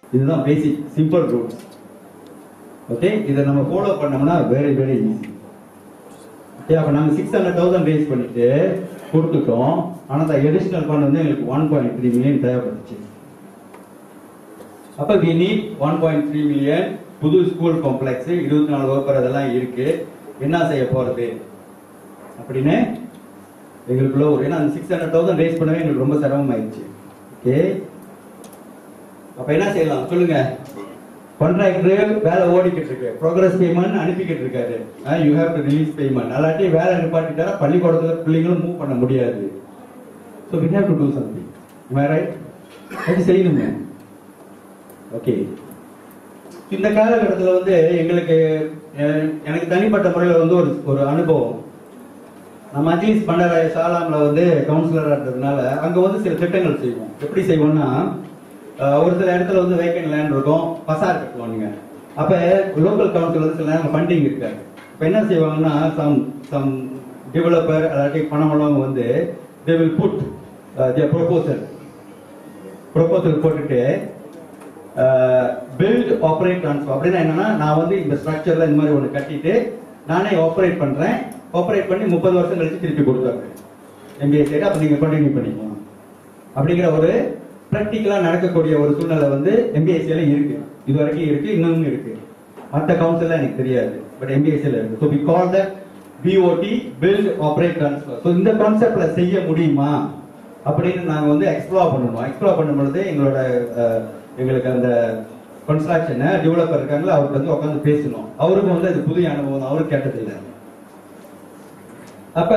இதுதான் பேசிக் simple rules okay இதை நம்ம ஃபாலோ பண்ணோம்னா வெரி வெரி ஈஸி ஓகே அப்போ நாங்கள் சிக்ஸ் ஹண்ட்ரட் தௌசண்ட் ரேஸ் பண்ணிட்டு கொடுத்துட்டோம் ஆனால் அந்த எடிஷனல் ஃபண்ட் வந்து எங்களுக்கு ஒன் பாயிண்ட் த்ரீ மில்லியன் தேவைப்பட்டுச்சு அப்போ we need one point three million புது ஸ்கூல் காம்ப்ளெக்ஸ் இருபத்தி நாலு வகுப்பர் அதெல்லாம் இருக்கு என்ன செய்ய போறது அப்படின்னு எங்களுக்குள்ள ஒரு ஏன்னா அந்த சிக்ஸ் ஹண்ட்ரட் தௌசண்ட் ரேஸ் பண்ணவே எங்களுக்கு ரொம்ப சிரமம் ஆயிடுச்சு ஓகே அப்ப என்ன செய்யலாம் சொல்லுங்க கான்ட்ராக்டர் வேலை ஓடிக்கிட்டு இருக்கு ப்ரோக்ரஸ் பேமெண்ட் அனுப்பிக்கிட்டு இருக்காரு you have to release payment அல்லாட்டி வேலை நிப்பாட்டிட்டா பள்ளிக்கூடத்துல பிள்ளைங்களும் மூவ் பண்ண முடியாது so we have to do something right அது செய்யணுங்க ஓகே இந்த காலகட்டத்தில் வந்து எங்களுக்கு அஹ், எனக்கு தனிப்பட்ட முறையில் வந்து ஒரு ஒரு அனுபவம் நம்ம அட்லீஸ்ட் பண்டராய சாலாம்ல வந்து கவுன்சிலரா இருந்ததுனால அங்க வந்து சில திட்டங்கள் செய்வோம் எப்படி செய்வோம்னா அஹ், ஒரு சில இடத்துல வந்து வேக்கன்ட் லேண்ட் இருக்கும் பசார் கட்டுவோம் நீங்க அப்ப லோக்கல் கவுன்சில் வந்து சில நேரம் ஃபண்டிங் இருக்காது இப்ப என்ன செய்வாங்கன்னா சம் சம் டெவலப்பர் அல்லாட்டி பணம் உள்ளவங்க வந்து they will put proposal proposal போட்டுட்டு பில்ட் ஆப்ரேட் ட்ரான்ஸ்ஃபர் அப்படின்னா என்னன்னா நான் வந்து இந்த ஸ்ட்ரக்சர்ல இந்த மாதிரி ஒன்று கட்டிட்டு நானே ஆப்ரேட் பண்றேன் ஆப்ரேட் பண்ணி முப்பது வருஷம் கழிச்சு திருப்பி கொடுத்துறேன் எம்பிஏ சைடு அப்ப நீங்க கண்டினியூ பண்ணிக்கலாம் அப்படிங்கிற ஒரு பிராக்டிக்கலா நடக்கக்கூடிய ஒரு சூழ்நிலை வந்து எம்பிஎஸ்சியில இருக்கு இது வரைக்கும் இருக்கு இன்னும் இருக்கு மற்ற கவுன்சில் எனக்கு தெரியாது பட் எம்பிஎஸ்சியில் இருக்கு so we call the BOT build operate transfer so இந்த கான்செப்ட்ல செய்ய முடியுமா அப்படின்னு நாங்க வந்து எக்ஸ்ப்ளோர் பண்ணணும் எக்ஸ்ப்ளோர் பண்ணும் பொழுது எங்களோட அஹ், எங்களுக்கு அந்த கன்ஸ்ட்ரக்ஷன் டெவலப்பர் இருக்காங்களா அவருக்கு வந்து உட்காந்து பேசணும் அவருக்கும் வந்து அது புதிய அனுபவம் தான், அவருக்கு கேட்டதில்லை அப்ப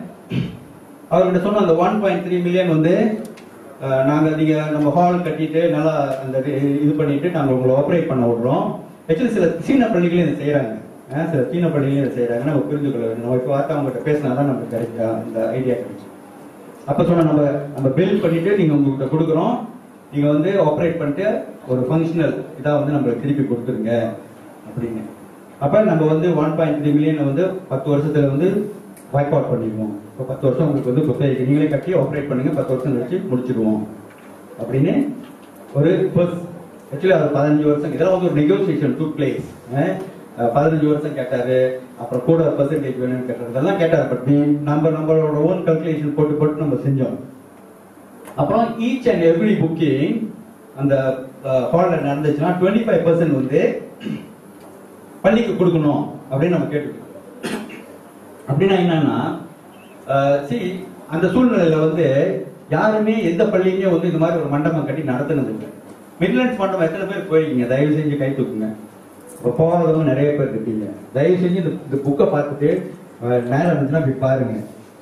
அவர்கிட்ட சொன்ன அந்த ஒன் பாயிண்ட் த்ரீ மில்லியன் வந்து அஹ், நாங்க நீங்க நம்ம ஹால் கட்டிட்டு நல்லா அந்த இது- இது பண்ணிட்டு நாங்க உங்களை ஆப்ரேட் பண்ண விடுறோம் ஆக்சுவலி சில சீன பள்ளிகளும் இதை செய்யறாங்க அஹ், சில சீன பள்ளிகளும் இதை செய்யறாங்க நம்ம புரிந்து கொள்ள வேண்டும் நம்ம இப்போ வார்த்தை அவங்ககிட்ட பேசினா தான் நமக்கு கிடைக்கும் அந்த ஐடியா கிடைக்கும் அப்ப சொன்ன நம்ம நம்ம பில் பண்ணிட்டு நீங்க உங்ககிட்ட கொடுக்குறோம் நீங்க வந்து ஆப்ரேட் பண்ணிட்டு ஒரு ஃபங்க்ஷனல் இதா வந்து நம்ம திருப்பி கொடுத்துருங்க அப்படின்னு அப்ப நம்ம வந்து ஒன் பாயிண்ட் த்ரீ மில்லியன் வந்து பத்து வருஷத்துல வந்து வைப் அவுட் பண்ணிடுவோம் இப்போ பத்து வருஷம் உங்களுக்கு வந்து குத்தகைக்கு நீங்களே கட்டி ஆப்ரேட் பண்ணுங்க பத்து வருஷம் கழிச்சு முடிச்சிடுவோம் அப்படின்னு ஒரு ஃபர்ஸ்ட் ஆக்சுவலி அவர் பதினஞ்சு வருஷம் இதெல்லாம் வந்து ஒரு நெகோசியேஷன் டூ பிளேஸ் பதினஞ்சு வருஷம் கேட்டாரு அப்புறம் கூட பர்சன்டேஜ் வேணும்னு கேட்டாரு இதெல்லாம் கேட்டாரு பட் நம்ம நம்மளோட ஓன் கல்குலேஷன் போட்டு போட்டு நம்ம செஞ்சோம் அப்புறம் ஈச் அண்ட் எவ்ரி புக்கிங் அந்த ஹால்ல நடந்துச்சுன்னா டுவெண்ட்டி ஃபைவ் பர்சன்ட் வந்து பள்ளிக்கு கொடுக்கணும் அப்படின்னு நம்ம கேட்டுக்கோம் அப்படின்னா என்னன்னா சி அந்த சூழ்நிலையில வந்து யாருமே எந்த பள்ளியுமே வந்து இந்த மாதிரி ஒரு மண்டபம் கட்டி நடத்துனது இல்லை மிட்லண்ட்ஸ் மண்டபம் எத்தனை பேர் போயிருக்கீங்க தயவு செஞ்சு கை தூக்குங்க இப்போ போகாதவங்க நிறைய பேர் இருக்கீங்க தயவு செஞ்சு இந்த இந்த புக்கை பார்த்துட்டு அஹ், நேரம் இருந்துச்சுன்னா போய் பாருங்க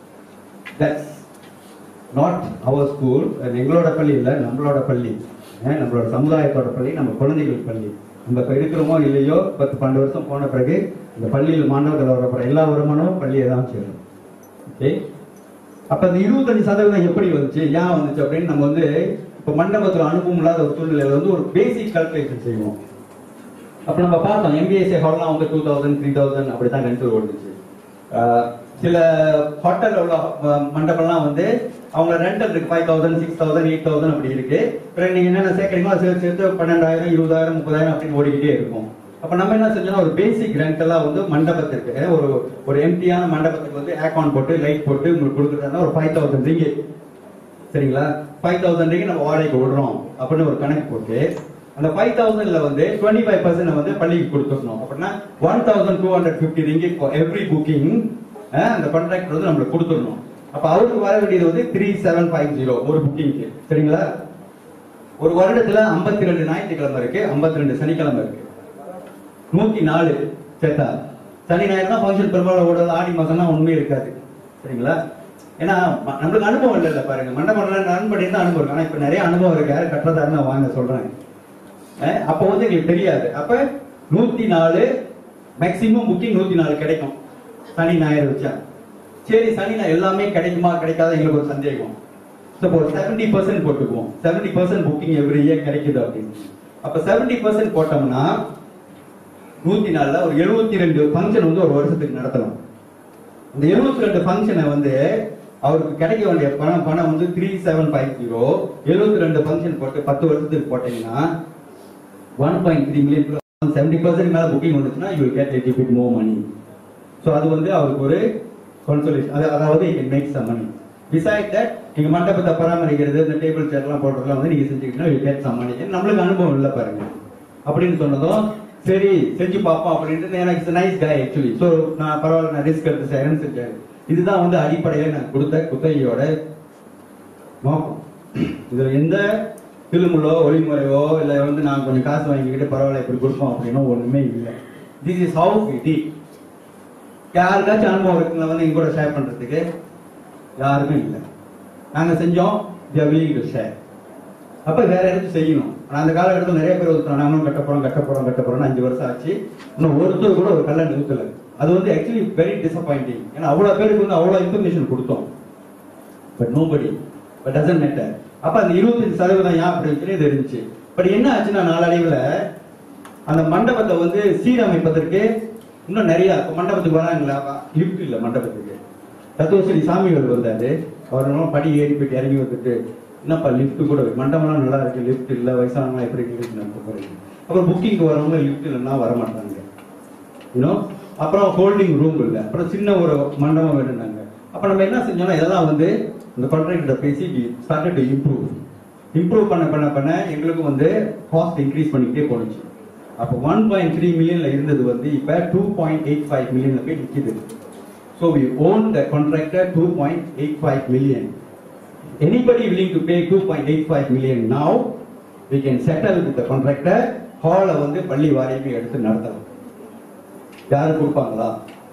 தட்ஸ் நாட் அவர் ஸ்கூல் எங்களோட பள்ளி இல்லை நம்மளோட பள்ளி அஹ், நம்மளோட சமுதாயத்தோட பள்ளி நம்ம குழந்தைகள் பள்ளி நம்ம இப்போ இருக்கிறோமோ இல்லையோ பத்து பன்னெண்டு வருஷம் போன பிறகு இந்த பள்ளியில் மாணவர்கள் வரப்போற எல்லா வருமானமும் பள்ளியை தான் சேரும் ஓகே அப்ப இந்த இருபத்தஞ்சு சதவீதம் எப்படி வந்துச்சு ஏன் வந்துச்சு அப்படின்னு நம்ம வந்து இப்ப மண்டபத்துல அனுபவம் இல்லாத ஒரு சூழ்நிலையில வந்து ஒரு பேசிக் கால்குலேஷன் செய்வோம் அப்ப நம்ம பார்த்தோம் எம்பிஎஸ்சி ஹால்லாம் வந்து டூ தௌசண்ட் த்ரீ தௌசண்ட் அப்படிதான் ரெண்டு ஓடுச்சு ஆஹ் சில ஹோட்டல் உள்ள அஹ், மண்டபம்லாம் வந்து அவங்க ரெண்டல் இருக்கு five thousand six thousand eight thousand அப்படி இருக்கு அப்புறம் நீங்க என்னென்ன சேர்க்கறீங்களோ அதை சேர்த்து சேர்த்து பன்னெண்டாயிரம் இருபதாயிரம் முப்பதாயிரம் அப்படின்னு ஓடிக்கிட்டே இருக்கும் அப்ப நம்ம என்ன செஞ்சோம்னா ஒரு பேசிக் ரெண்ட் எல்லாம் வந்து மண்டபத்திற்கு ஒரு ஒரு எம்டியான மண்டபத்துக்கு வந்து ஏக்கான் போட்டு லைட் போட்டு உங்களுக்கு கொடுக்குறதா ஒரு ஃபைவ் தௌசண்ட் ரிங்கே சரிங்களா ஃபைவ் தௌசண்ட் நம்ம வாடகைக்கு விடுறோம் அப்படின்னு ஒரு கணக்கு போட்டு அந்த ஃபைவ் தௌசண்ட்ல வந்து டுவெண்ட்டி ஃபைவ் பர்சன்ட் வந்து பள்ளிக்கு கொடுத்துடணும் அப்படின்னா one thousand two hundred fifty ringgit every booking அந்த கான்ட்ராக்ட் வந்து நம்மளுக்கு கொடுத்துடணும் அப்ப அவருக்கு வர வேண்டியது வந்து த்ரீ செவன் ஃபைவ் ஜீரோ ஒரு புக்கிங்க்கு சரிங்களா ஒரு வருடத்துல 52 ரெண்டு ஞாயிற்றுக்கிழமை இருக்கு 52 ரெண்டு சனிக்கிழமை இருக்கு நூத்தி நாலு சேர்த்தா சனி ஞாயிறு தான் ஃபங்க்ஷன் பெரும்பாலும் ஓடுறது ஆடி மாசம்னா உண்மை இருக்காது சரிங்களா ஏன்னா ம- நம்மளுக்கு அனுபவம் இல்லைல்ல பாருங்க மண்டபம் ரன் பண்ணி தான் அனுபவம் இருக்கு ஆனா இப்ப நிறைய அனுபவம் இருக்கு யாரு கட்டுறதா இருந்தா வாங்க சொல்றேன் அஹ் அப்ப வந்து எங்களுக்கு தெரியாது அப்ப நூத்தி நாலு மேக்சிமம் புக்கிங் நூத்தி நாலு கிடைக்கும் சனி ஞாயிறு வச்சா சரி சனி ஞாயிறு எல்லாமே கிடைக்குமா கிடைக்காத எங்களுக்கு ஒரு சந்தேகம் So, இப்போ செவன்டி பர்சன்ட் போட்டுக்குவோம் seventy percent booking every year கிடைக்குது அப்படின்னு அப்ப செவன்டி பர்சன்ட் போட்டோம்னா நூத்தி நாலுல ஒரு எழுபத்தி ரெண்டு ஃபங்க்ஷன் வந்து ஒரு வருஷத்துக்கு நடத்தலாம் இந்த எழுபத்தி ரெண்டு ஃபங்க்ஷனை வந்து அவருக்கு கிடைக்க வேண்டிய பணம் பணம் வந்து த்ரீ செவன் ஃபைவ் ஜீரோ எழுபத்தி ரெண்டு ஃபங்க்ஷன் போட்டு பத்து வருஷத்துக்கு போட்டீங்கன்னா one point three million seventy percent மேல புக்கிங் வந்துச்சுன்னா you get little bit more money so அது வந்து அவருக்கு ஒரு கன்சோலேஷன் அது அதாவது you can make some money beside that நீங்க மண்டபத்தை பராமரிக்கிறது இந்த டேபிள் சேர்லாம் போடுறதுலாம் வந்து நீங்க செஞ்சுக்கிட்டீங்கன்னா யூ கேட் சம் மணி நம்மளுக்கு அனுபவம் இல்லை பாருங்க அப்படின்னு சொன்னதும் சரி செஞ்சு பார்ப்போம் அப்படின்ட்டு எனக்கு நைஸ் கை ஆக்சுவலி ஸோ நான் பரவாயில்ல நான் ரிஸ்க் எடுத்து செய்யறேன்னு செஞ்சேன் இதுதான் வந்து அடிப்படையில் நான் கொடுத்த குத்தகையோட நோக்கம் இதுல எந்த திருமுலோ ஒளிமுறையோ இல்ல வந்து நான் கொஞ்சம் காசு வாங்கிக்கிட்டு பரவாயில்ல இப்படி கொடுப்போம் அப்படின்னு ஒண்ணுமே இல்லை திஸ் இஸ் ஹவு இட் யாருக்காச்சும் அனுபவம் இருக்குங்களா வந்து எங்க கூட ஷேர் பண்றதுக்கு யாருக்கும் இல்லை நாங்க செஞ்சோம் டு ஷேர் அப்ப வேற எதுவும் செய்யணும் ஆனா அந்த காலகட்டத்தில் நிறைய பேர் ஒருத்தர் நாங்களும் கட்ட போறோம் கட்ட போறோம் கட்ட போறோம் அஞ்சு வருஷம் ஆச்சு இன்னும் ஒருத்தர் கூட ஒரு கல்யாணம் நிறுத்தல அது வந்து ஆக்சுவலி வெரி டிசப்பாயிண்டிங் ஏன்னா அவ்வளவு பேருக்கு வந்து அவ்வளவு இன்ஃபர்மேஷன் கொடுத்தோம் but nobody but doesn't matter அப்ப அந்த இருபத்தஞ்சு சதவீதம் ஏன் அப்படி இருக்குன்னு தெரிஞ்சுச்சு பட் என்ன ஆச்சுன்னா நாளடைவுல அந்த மண்டபத்தை வந்து சீரமைப்பதற்கு இன்னும் நிறைய இப்ப மண்டபத்துக்கு வராங்களா லிஃப்ட் இல்ல மண்டபத்துக்கு தத்துவஸ்ரீ சாமிகள் வந்தாரு அவர் படி ஏறி போயிட்டு இறங்கி வந்துட்டு என்னப்பா லிஃப்ட் கூட மண்டபம்லாம் நல்லா இருக்கு லிஃப்ட் இல்ல வயசானவங்க எப்படி லிஃப்ட் நடத்த போறீங்க அப்புறம் புக்கிங் வரவங்க லிஃப்ட் இல்லைன்னா வர மாட்டாங்க இன்னும் அப்புறம் ஹோல்டிங் ரூம் இல்ல அப்புறம் சின்ன ஒரு மண்டபம் வேணும்னாங்க அப்ப நம்ம என்ன செஞ்சோம்னா இதெல்லாம் வந்து இந்த கான்ட்ராக்ட பேசி ஸ்டார்டட் டு இம்ப்ரூவ் இம்ப்ரூவ் பண்ண பண்ண பண்ண எங்களுக்கு வந்து காஸ்ட் இன்க்ரீஸ் பண்ணிக்கிட்டே போனுச்சு அப்போ ஒன் பாயிண்ட் த்ரீ மில்லியன்ல இருந்தது வந்து இப்ப டூ பாயிண்ட் எயிட் ஃபைவ் மில்லியன்ல போய் நிக்குது so we own the contractor two point eight five million anybody willing to pay 2.85 million now we can settle with the contractor ஹாலை வந்து பள்ளி வாரியமே எடுத்து நடத்தலாம் யாரு கொடுப்பாங்களா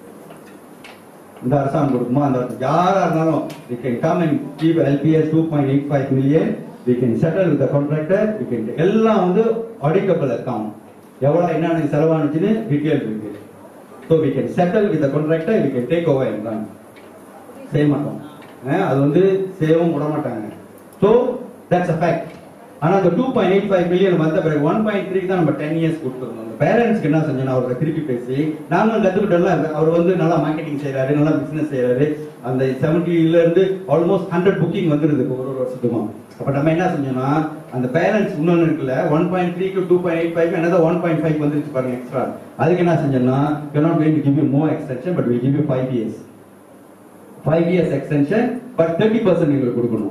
இந்த அரசாங்கம் கொடுக்குமா அந்த யாரா இருந்தாலும் we can come and give LPS 2.85 million we can settle with the contractor we can எல்லாம் வந்து audible account எவ்வளவு என்னென்ன செலவானுச்சுன்னு டீடைல் இருக்கு so we can settle with the contractor we can take over and run செய்ய மாட்டோம் அஹ் அது வந்து செய்யவும் விட மாட்டாங்க ஸோ தட்ஸ் அ ஃபேக்ட் ஆனா அந்த two point eight five million வந்த பிறகு ஒன் பாயிண்ட் த்ரீ தான் நம்ம டென் இயர்ஸ் கொடுத்துருந்தோம் அந்த பேரண்ட்ஸ்க்கு என்ன செஞ்சோம் அவரை திருப்பி பேசி நாங்களும் கத்துக்கிட்டோம்ல அவர் வந்து நல்லா மார்க்கெட்டிங் செய்யறாரு நல்லா பிசினஸ் செய்யறாரு அந்த செவன்டில இருந்து ஆல்மோஸ்ட் ஹண்ட்ரட் புக்கிங் வந்துருது இப்போ ஒரு ஒரு வருஷத்துக்கும் அப்ப நம்ம என்ன செஞ்சோம்னா அந்த பேரண்ட்ஸ் இன்னொன்னு இருக்குல்ல one point three to two point eight five என்னதான் ஒன் பாயிண்ட் ஃபைவ் வந்துருச்சு பாருங்க எக்ஸ்ட்ரா அதுக்கு என்ன செஞ்சோம்னா not going to give you more extension but we give you five years five years extension but thirty percent எங்களுக்கு கொடுக்கணும்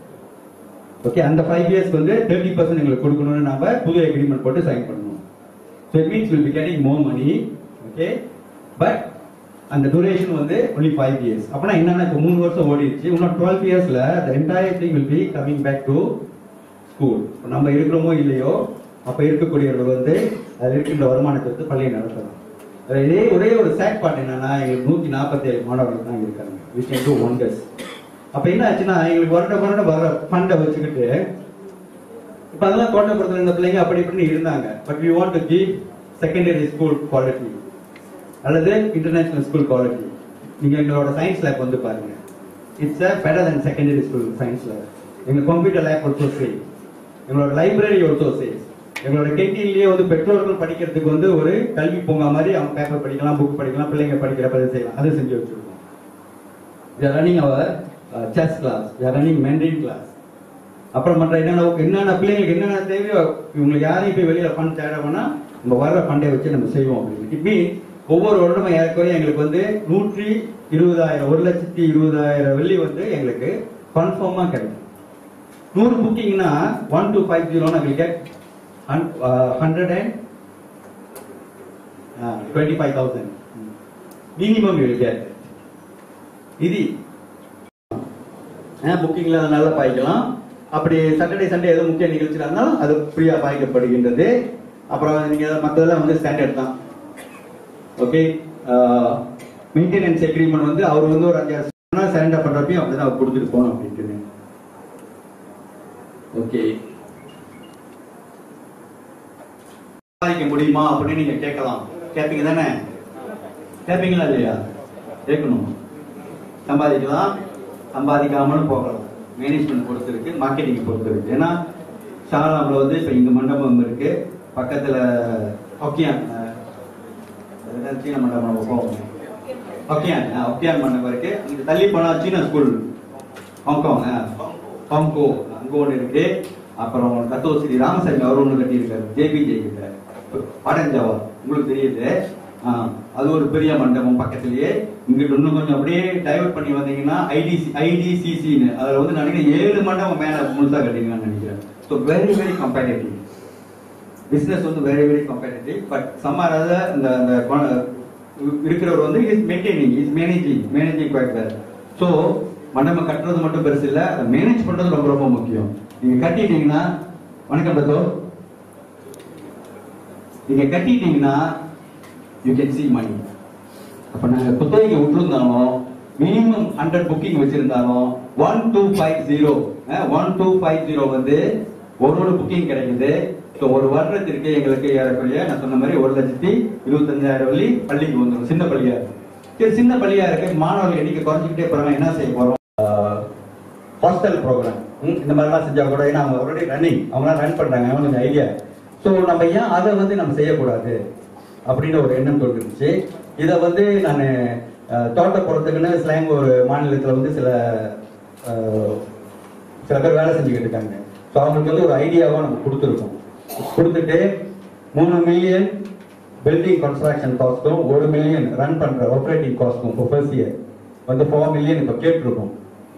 okay அந்த five இயர்ஸ்க்கு வந்து தேர்ட்டி பர்சன்ட் எங்களுக்கு கொடுக்கணும்னு நாம புது அக்ரிமெண்ட் போட்டு சைன் பண்ணணும் so it means will be getting more money okay but அந்த duration வந்து ஒன்லி ஃபைவ் இயர்ஸ் அப்படின்னா என்னன்னா இப்போ மூணு வருஷம் ஓடிடுச்சு இன்னும் டுவெல் இயர்ஸ்ல the entire thing will be coming back to school நம்ம இருக்கிறோமோ இல்லையோ அப்ப இருக்கக்கூடியவர்கள் வந்து அதில் இருக்கின்ற வருமானத்தை வந்து பள்ளியை நடத்தலாம் அதுல இதே ஒரே ஒரு சேக் பார்ட் என்னன்னா எங்களுக்கு நூத்தி நாற்பத்தி ஏழு மாணவர்கள் தான் இருக்காங்க விச் கேன் டூ ஒண்டர்ஸ் அப்ப என்ன ஆச்சுன்னா எங்களுக்கு வருட வருடம் வர ஃபண்டை வச்சுக்கிட்டு இப்ப அதெல்லாம் தோட்டப்புறத்துல இருந்த பிள்ளைங்க அப்படி இப்படின்னு இருந்தாங்க but we want to give secondary school quality அல்லது இன்டர்நேஷனல் ஸ்கூல் குவாலிட்டி நீங்க எங்களோட சயின்ஸ் லேப் வந்து பாருங்க it's a better than secondary school science lab எங்க கம்ப்யூட்டர் லேப் ஆல்சோ சே எங்களோட லைப்ரரி ஆல்சோ சே எங்களோட கேண்டீன்லயே வந்து பெற்றோர்கள் படிக்கிறதுக்கு வந்து ஒரு கல்வி பூங்கா மாதிரி அவங்க பேப்பர் படிக்கலாம் புக் படிக்கலாம் பிள்ளைங்க படிக்கிற பதில் செய்யலாம் அது செஞ்சு வச்சிருக்கோம் we are running our uh, chess class we are running mandarin class அப்புறம் மற்ற என்னென்ன என்னென்ன பிள்ளைங்களுக்கு என்னென்ன தேவையோ இவங்களுக்கு யாரையும் போய் வெளியில ஃபண்ட் தேட வேணா நம்ம வர்ற ஃபண்டை வச்சு நம்ம செய்வோம் அப்படின்னு இட் மீன் ஒவ்வொரு வருடமும் ஏற்கனவே எங்களுக்கு வந்து நூற்றி இருபதாயிரம் ஒரு லட்சத்தி இருபதாயிரம் வெள்ளி வந்து எங்களுக்கு கன்ஃபார்மா கிடைக்கும் நூறு புக்கிங்னா ஒன் டூ ஃபைவ் ஜீரோனா will get hundred and twenty five thousand minimum will get இது புக்கிங்ல நல்லா பாய்க்கலாம் அப்படி சாட்டர்டே சண்டே ஏதோ முக்கிய நிகழ்ச்சி இருந்தாலும் அது ஃப்ரீயா பாய்க்கப்படுகின்றது அப்புறம் நீங்க மற்றதெல்லாம் வந்து ஸ்டாண்டர்ட் தான் ஓகே மெயின்டெனன்ஸ் அக்ரிமெண்ட் வந்து அவர் வந்து ஒரு அஞ்சாறு சரண்டர் பண்றப்பையும் அப்படிதான் அவர் கொடுத்துட்டு போகணும் அப்படின்ட்டு ஓகே சம்பாதிக்க முடியுமா அப்படின்னு நீங்க கேட்கலாம் கேட்பீங்க தானே கேட்பீங்களா இல்லையா கேட்கணும் சம்பாதிக்கலாம் சம்பாதிக்காமலும் போகலாம் மேனேஜ்மெண்ட் பொறுத்து இருக்கு மார்க்கெட்டிங் பொறுத்து இருக்கு ஏன்னா ஷாலாமில் வந்து இப்போ இங்க மண்டபம் இருக்கு பக்கத்துல ஒக்கியான் அஹ், அது என்ன சீன மண்டபம் நம்ம போவோம் ஒக்கியான் அஹ், ஒக்கியான் மண்டபம் இருக்கு இங்க தள்ளி போனா சீன ஸ்கூல் ஹாங்காங் அஹ், ஹாங்கோ அங்க ஒன்று இருக்கு அப்புறம் தத்துவ ஸ்ரீ ராமசாமி அவர் ஒன்று கட்டியிருக்காரு ஜேபிஜே கிட்ட பாடஞ்சாவா உங்களுக்கு தெரியுது ஆ, அது ஒரு பெரிய மண்டபம் பக்கத்திலேயே இங்கிட்டு இன்னும் கொஞ்சம் அப்படியே டைவர்ட் பண்ணி வந்தீங்கன்னா ஐடிசி ஐடிசிசின்னு அதுல வந்து நினைக்கிறேன் ஏழு மண்டபம் மேல முழுசா கட்டிருக்கான்னு நினைக்கிறேன் so very very comparative business வந்து வெரி வெரி கம்பேரிட்டிவ் பட் சம்மார் அதில் இந்த அந்த கொ- இருக்கிறவர் வந்து is maintaining is managing managing quite where so மண்டபம் கட்டுறது மட்டும் பெருசு இல்லை அதை மேனேஜ் பண்றது ரொம்ப ரொம்ப முக்கியம் நீங்க கட்டிட்டீங்கன்னா வணக்கம் தத்தோ நீங்க கட்டிட்டீங்கன்னா யூ கேன் see மணி அப்ப நாங்க குத்தகைக்கு விட்டுருந்தாலும் மினிமம் ஹண்ட்ரட் புக்கிங் வச்சிருந்தாலும் one two five zero one two five zero வந்து ஒரு ஒரு புக்கிங் கிடைக்குது ஸோ ஒரு வருடத்திற்கு எங்களுக்கு ஏறக்குறைய நான் சொன்ன மாதிரி ஒரு லட்சத்தி இருபத்தஞ்சாயிரம் வழி பள்ளிக்கு வந்துடும் சின்ன பள்ளியா இருக்கு சரி சின்ன பள்ளியா இருக்கு மாணவர்கள் எண்ணிக்கை குறைஞ்சிக்கிட்டே போறாங்க என்ன செய்ய போறோம் ஹாஸ்டல் ப்ரோக்ராம் இந்த மாதிரிலாம் செஞ்சா கூட ஏன்னா அவங்க ஆல்ரெடி ரன்னிங் அவங்களாம் ரன் பண்றாங்க அவங்க கொஞ்சம் ஐடியா ஸோ நம்ம ஏன் அதை வந்து நம்ம செய்யக்கூடாது அப்படின்னு ஒரு எண்ணம் தோன்றுச்சு இதை வந்து நான் தோட்டப்புறத்துக்குன்னு ஸ்லாங் ஒரு மாநிலத்தில் வந்து சில அஹ், சில பேர் வேலை செஞ்சுக்கிட்டு இருக்காங்க ஸோ அவங்களுக்கு வந்து ஒரு ஐடியாவாக நம்ம கொடுத்துருக்கோம் கொடுத்துட்டு மூணு மில்லியன் பில்டிங் கன்ஸ்ட்ரக்ஷன் காஸ்ட்டும் ஒரு மில்லியன் ரன் பண்ற ஆப்ரேட்டிங் காஸ்ட்டும் இப்போ ஃபர்ஸ்ட் இயர் வந்து ஃபோர் மில்லியன் இப்போ கேட்டிருக்கோம்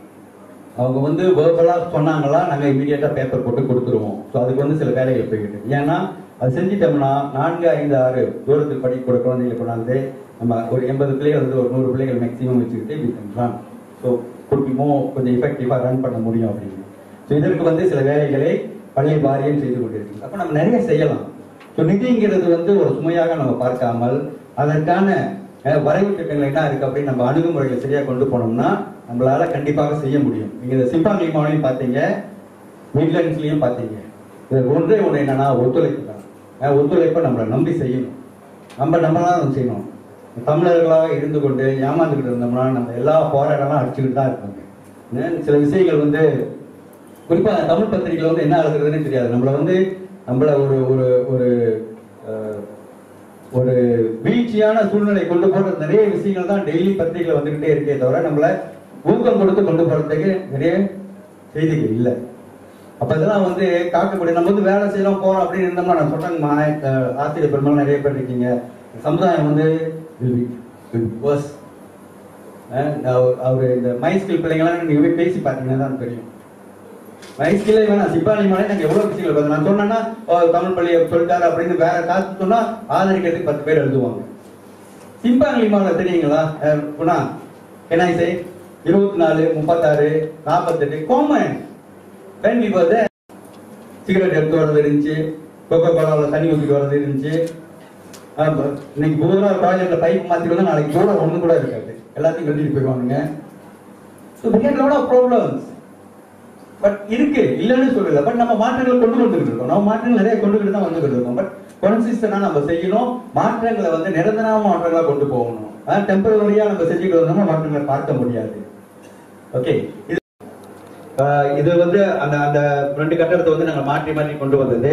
அவங்க வந்து வேர்பலா சொன்னாங்களா நாங்க இமீடியட்டா பேப்பர் போட்டு கொடுத்துருவோம் ஸோ அதுக்கு வந்து சில வேலைகள் போய்கிட்டு ஏன்னா அது செஞ்சிட்டோம்னா நான்கு ஐந்து ஆறு தூரத்தில் படிக்கக்கூடிய குழந்தைகளை கொண்டாந்து நம்ம ஒரு எண்பது பிள்ளைகள் வந்து ஒரு நூறு பிள்ளைகள் மேக்ஸிமம் வச்சுக்கிட்டு வி கேன் ரன் ஸோ குடும்பமோ கொஞ்சம் எஃபெக்டிவாக ரன் பண்ண முடியும் அப்படின்னு ஸோ இதற்கு வந்து சில வேலைகளை பள்ளி வாரியம் செய்து கொண்டிருக்கு அப்போ நம்ம நிறைய செய்யலாம் ஸோ நிதிங்கிறது வந்து ஒரு சுமையாக நம்ம பார்க்காமல் அதற்கான அஹ், வரைவு திட்டங்கள் என்ன இருக்கு அப்படின்னு நம்ம அணுகுமுறைகளை சரியா கொண்டு போனோம்னா நம்மளால கண்டிப்பாக செய்ய முடியும் நீங்க இந்த சிம்பாங்கி மாவளையும் பார்த்தீங்க மிட்லண்ட்ஸ்லயும் பார்த்தீங்க இது ஒன்றே ஒன்று என்னன்னா ஒத்துழைப்பு தான் அஹ், ஒத்துழைப்பை நம்மளை நம்பி செய்யணும் நம்ம நம்மளால அதை செய்யணும் தமிழர்களாக இருந்து கொண்டு ஏமாந்துக்கிட்டு இருந்தோம்னா நம்ம எல்லா போராட்டம்லாம் அடிச்சுக்கிட்டு தான் இருப்பாங்க ஏன் சில விஷயங்கள் வந்து குறிப்பா தமிழ் பத்திரிகையில வந்து என்ன எழுதுறதுன்னு தெரியாது நம்மள வந்து நம்மள ஒரு ஒரு ஒரு அஹ், ஒரு வீழ்ச்சியான சூழ்நிலை கொண்டு போற நிறைய விஷயங்கள் தான் டெய்லி பத்திரிகையில வந்துகிட்டே இருக்கே தவிர நம்மள ஊக்கம் கொடுத்து கொண்டு போறதுக்கு நிறைய செய்திகள் இல்லை அப்ப இதெல்லாம் வந்து காக்கக்கூடிய நம்ம வந்து வேலை செய்யலாம் போறோம் அப்படின்னு இருந்தோம்னா நான் சொன்னேங்கம்மா அஹ், ஆசிரியர் பெருமாள் நிறைய பேர் இருக்கீங்க சமுதாயம் வந்து will be- will be worse. அஹ், அவர் அவர் இந்த மை ஸ்கில் பிள்ளைங்களாம் நீங்க போய் பேசி பார்த்தீங்கன்னா தான் தெரியும் வயசுல வேணாம் சிப்பாளி மலை நாங்க எவ்வளவு விஷயங்கள் பார்த்தோம் நான் சொன்னேன்னா ஓ, தமிழ் பள்ளியை சொல்லிட்டாரு அப்படின்னு வேற காசு சொன்னா ஆதரிக்கிறதுக்கு பத்து பேர் எழுதுவாங்க சிம்பாங்கி மாலை தெரியுங்களா அஹ், குணா என்ன சே இருபத்தி நாலு முப்பத்தாறு நாற்பத்தெட்டு கோமன் பெண் விபத்து சிகரெட் எடுத்து வர்றது இருந்துச்சு கொக்கோ கோலாவில் தண்ணி ஊற்றிட்டு வர்றது இருந்துச்சு ஆமா. இன்னைக்கு பூரா ப்ராஜெக்ட்ல பைப் மாத்தி வந்தா நாளைக்கு பூரா ஒண்ணு கூட இருக்காது எல்லாத்தையும் கட்டிட்டு போயிடுவானுங்க so we get lot of problems but இருக்கு இல்லைன்னு சொல்லல பட் நம்ம மாற்றங்களை கொண்டு வந்துகிட்டு இருக்கோம் நம்ம மாற்றங்கள் நிறைய கொண்டுகிட்டு தான் வந்துகிட்டு இருக்கோம் பட் கன்சிஸ்டன்டா நம்ம செய்யணும் மாற்றங்களை வந்து நிரந்தரமான மாற்றங்களா கொண்டு போகணும் டெம்பரவரியா நம்ம செஞ்சுட்டு வந்தோம்னா மாற்றங்களை பார்க்க முடியாது ஓகே இது ஆஹ் இது வந்து அந்த அந்த ரெண்டு கட்டடத்தை வந்து நாங்க மாற்றி மாற்றி கொண்டு வந்தது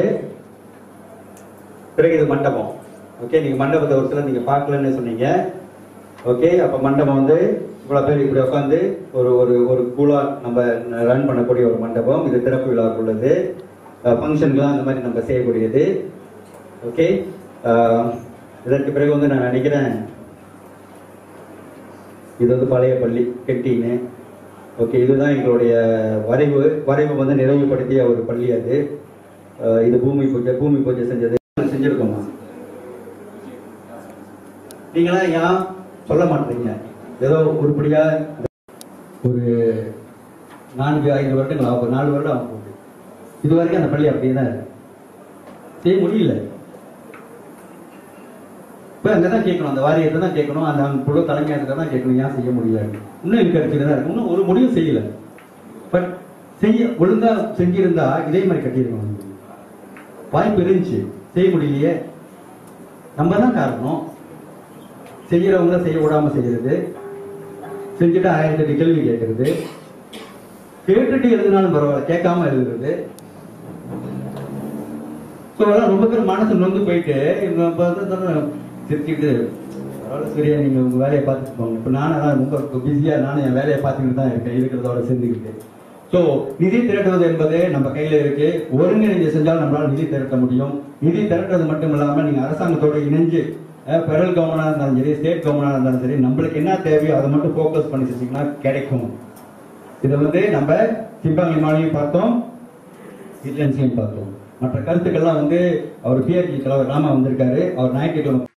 பிறகு இது மண்டபம் ஓகே நீங்க மண்டபத்தை ஒரு சிலர் நீங்க பார்க்கலன்னு சொன்னீங்க ஓகே அப்ப மண்டபம் வந்து இவ்வளவு பேர் இப்படி உட்காந்து ஒரு ஒரு ஒரு கூலா நம்ம ரன் பண்ணக்கூடிய ஒரு மண்டபம் இது திறப்பு விழாவுக்கு உள்ளது ஃபங்க்ஷன்லாம் அந்த மாதிரி நம்ம செய்யக்கூடியது ஓகே இதற்கு பிறகு வந்து நான் நினைக்கிறேன் இது வந்து பழைய பள்ளி கெட்டின்னு ஓகே இதுதான் எங்களுடைய வரைவு வரைவு வந்து நிறைவுபடுத்திய ஒரு பள்ளி அது அஹ் இது பூமி பூஜை பூமி பூஜை செஞ்சது செஞ்சிருக்கோமா நீங்களாம் ஏன் சொல்ல மாட்டீங்க ஏதோ உருப்படியா ஒரு நான்கு ஐந்து வருடங்கள் ஆகும் நாலு வருடம் ஆகும் போகுது இது வரைக்கும் அந்த பள்ளி அப்படியே தான் இருக்கு செய்ய முடியல இப்ப அங்கதான் கேட்கணும் அந்த வாரியத்தை தான் கேட்கணும் அந்த அவங்க குழு தலைமையாக தான் கேட்கணும் ஏன் செய்ய முடியல இன்னும் எனக்கு தான் இருக்கு இன்னும் ஒரு முடிவும் செய்யல பட் செய்ய ஒழுங்கா செஞ்சிருந்தா இதே மாதிரி கட்டியிருக்கணும் வாய்ப்பு இருந்துச்சு செய்ய முடியலையே நம்ம தான் காரணம் செய்யறவங்க செய்ய விடாம செய்யறது செஞ்சுட்டு ஆயிரத்தி எட்டு கேள்வி கேட்கறது கேட்டுட்டு எழுதினாலும் பரவாயில்ல கேட்காம எழுதுறது ஸோ அதெல்லாம் ரொம்ப பேர் மனசு நொந்து போயிட்டு இவங்க இப்ப வந்து சொல்றேன், சிரிச்சுட்டு பரவாயில்ல சரியா நீங்க உங்க வேலையை பார்த்துட்டு போங்க இப்போ நானும் அதான் ரொம்ப பிஸியா நானும் என் வேலையை பார்த்துக்கிட்டு தான் இருக்கேன் இருக்கிறதோட சேர்ந்துக்கிட்டு ஸோ ஸோ நிதி திரட்டுவது என்பது நம்ம கையில இருக்கு ஒருங்கிணைஞ்சு செஞ்சால் நம்மளால நிதி திரட்ட முடியும் நிதி திரட்டுறது மட்டும் இல்லாம நீங்க அரசாங்கத்தோட இணைஞ்சு பெடரல் கவர்மெண்டா இருந்தாலும் சரி ஸ்டேட் கவர்மெண்டா இருந்தாலும் சரி நம்மளுக்கு என்ன தேவையோ அதை மட்டும் ஃபோக்கஸ் பண்ணி செஞ்சீங்கன்னா கிடைக்கும் இதை வந்து நம்ம சிம்பாங்கி மாநிலம் பார்த்தோம் விஜிலன்ஸையும் பார்த்தோம் மற்ற கருத்துக்கள்லாம் வந்து அவர் பிஆர்ஜி தலைவர் ராமா வந்திருக்காரு அவர் ஞாயிற்றுக்கிழமை